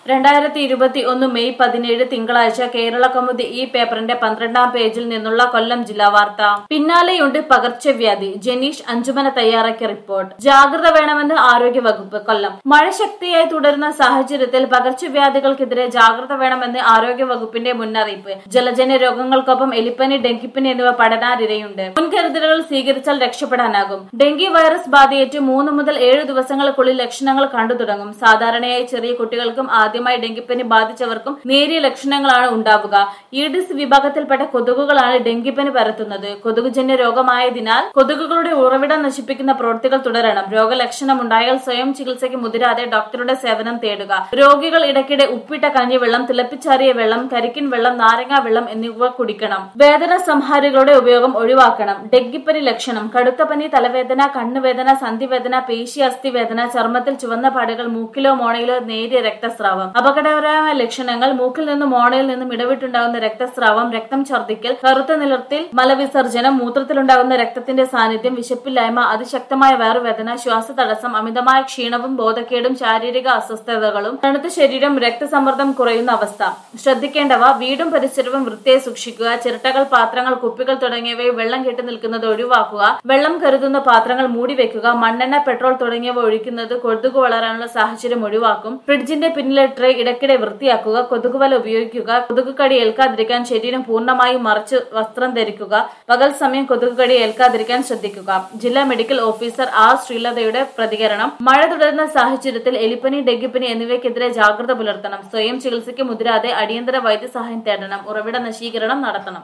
രണ്ടായിരത്തി ഇരുപത്തി ഒന്ന് മെയ് പതിനേഴ് തിങ്കളാഴ്ച കേരള കൗമുദി ഈ പേപ്പറിന്റെ പന്ത്രണ്ടാം പേജിൽ നിന്നുള്ള കൊല്ലം ജില്ലാ വാർത്ത പിന്നാലെയുണ്ട് പകർച്ചവ്യാധി ജനീഷ് അഞ്ചുമന തയ്യാറാക്കിയ റിപ്പോർട്ട് ജാഗ്രത വേണമെന്ന് ആരോഗ്യ വകുപ്പ് കൊല്ലം മഴ ശക്തിയായി തുടരുന്ന സാഹചര്യത്തിൽ പകർച്ചവ്യാധികൾക്കെതിരെ ജാഗ്രത വേണമെന്ന് ആരോഗ്യ വകുപ്പിന്റെ മുന്നറിയിപ്പ് ജലജന്യ രോഗങ്ങൾക്കൊപ്പം എലിപ്പനി ഡെങ്കിപ്പനി എന്നിവ പടരാനിരയുണ്ട് മുൻകരുതലുകൾ സ്വീകരിച്ചാൽ രക്ഷപ്പെടാനാകും ഡെങ്കി വൈറസ് ബാധയേറ്റ് മൂന്ന് മുതൽ ഏഴ് ദിവസങ്ങൾക്കുള്ളിൽ ലക്ഷണങ്ങൾ കണ്ടു തുടങ്ങും സാധാരണയായി ചെറിയ കുട്ടികൾക്കും ആദ്യമായി ഡെങ്കിപ്പനി ബാധിച്ചവർക്കും നേരിയ ലക്ഷണങ്ങളാണ് ഉണ്ടാവുക ഈഡിസ് വിഭാഗത്തിൽപ്പെട്ട കൊതുകുകളാണ് ഡെങ്കിപ്പനി പരത്തുന്നത് കൊതുകുജന്യ രോഗമായതിനാൽ കൊതുകുകളുടെ ഉറവിടം നശിപ്പിക്കുന്ന പ്രവൃത്തികൾ തുടരണം രോഗലക്ഷണം ഉണ്ടായാൽ സ്വയം ചികിത്സയ്ക്ക് മുതിരാതെ ഡോക്ടറുടെ സേവനം തേടുക രോഗികൾ ഇടയ്ക്കിടെ ഉപ്പിട്ട കഞ്ഞിവെള്ളം തിളപ്പിച്ചാറിയ വെള്ളം കരിക്കിൻ വെള്ളം നാരങ്ങാ വെള്ളം എന്നിവ കുടിക്കണം വേദന സംഹാരികളുടെ ഉപയോഗം ഒഴിവാക്കണം ഡെങ്കിപ്പനി ലക്ഷണം കടുത്ത പനി തലവേദന കണ്ണുവേദന സന്ധിവേദന പേശി അസ്ഥിവേദന ചർമ്മത്തിൽ ചുവന്ന പാടുകൾ മൂക്കിലോ മോണയിലോ നേരിയ രക്തസ്രാവം അപകടകരമായ ലക്ഷണങ്ങൾ മൂക്കിൽ നിന്നും മോണയിൽ നിന്നും ഇടവിട്ടുണ്ടാകുന്ന രക്തസ്രാവം രക്തം ഛർദ്ദിക്കൽ കറുത്ത നിലത്തിൽ മലവിസർജനം മൂത്രത്തിലുണ്ടാകുന്ന രക്തത്തിന്റെ സാന്നിധ്യം വിശപ്പില്ലായ്മ അതിശക്തമായ വയറുവേദന ശ്വാസതടസ്സം അമിതമായ ക്ഷീണവും ബോധക്കേടും ശാരീരിക അസ്വസ്ഥതകളും തണുത്ത ശരീരം രക്തസമ്മർദ്ദം കുറയുന്ന അവസ്ഥ ശ്രദ്ധിക്കേണ്ടവ വീടും പരിസരവും വൃത്തിയായി സൂക്ഷിക്കുക ചിരട്ടകൾ പാത്രങ്ങൾ കുപ്പികൾ തുടങ്ങിയവയിൽ വെള്ളം കെട്ടി നിൽക്കുന്നത് ഒഴിവാക്കുക വെള്ളം കരുതുന്ന പാത്രങ്ങൾ മൂടി വെക്കുക മണ്ണെണ്ണ പെട്രോൾ തുടങ്ങിയവ ഒഴിക്കുന്നത് കൊതുക് വളരാനുള്ള സാഹചര്യം ഒഴിവാക്കും ഫ്രിഡ്ജിന്റെ പിന്നിലെ ട്രേ ഇടയ്ക്കിടെ വൃത്തിയാക്കുക കൊതുകുവല ഉപയോഗിക്കുക കൊതുക് കടി ഏൽക്കാതിരിക്കാൻ ശരീരം പൂർണ്ണമായും മറച്ച് വസ്ത്രം ധരിക്കുക പകൽ സമയം കൊതുക് കടി ഏൽക്കാതിരിക്കാൻ ശ്രദ്ധിക്കുക ജില്ലാ മെഡിക്കൽ ഓഫീസർ ആർ ശ്രീലതയുടെ പ്രതികരണം മഴ തുടരുന്ന സാഹചര്യത്തിൽ എലിപ്പനി ഡെങ്കിപ്പനി എന്നിവയ്ക്കെതിരെ ജാഗ്രത പുലർത്തണം സ്വയം ചികിത്സയ്ക്ക് മുതിരാതെ അടിയന്തര വൈദ്യസഹായം തേടണം ഉറവിട നശീകരണം നടത്തണം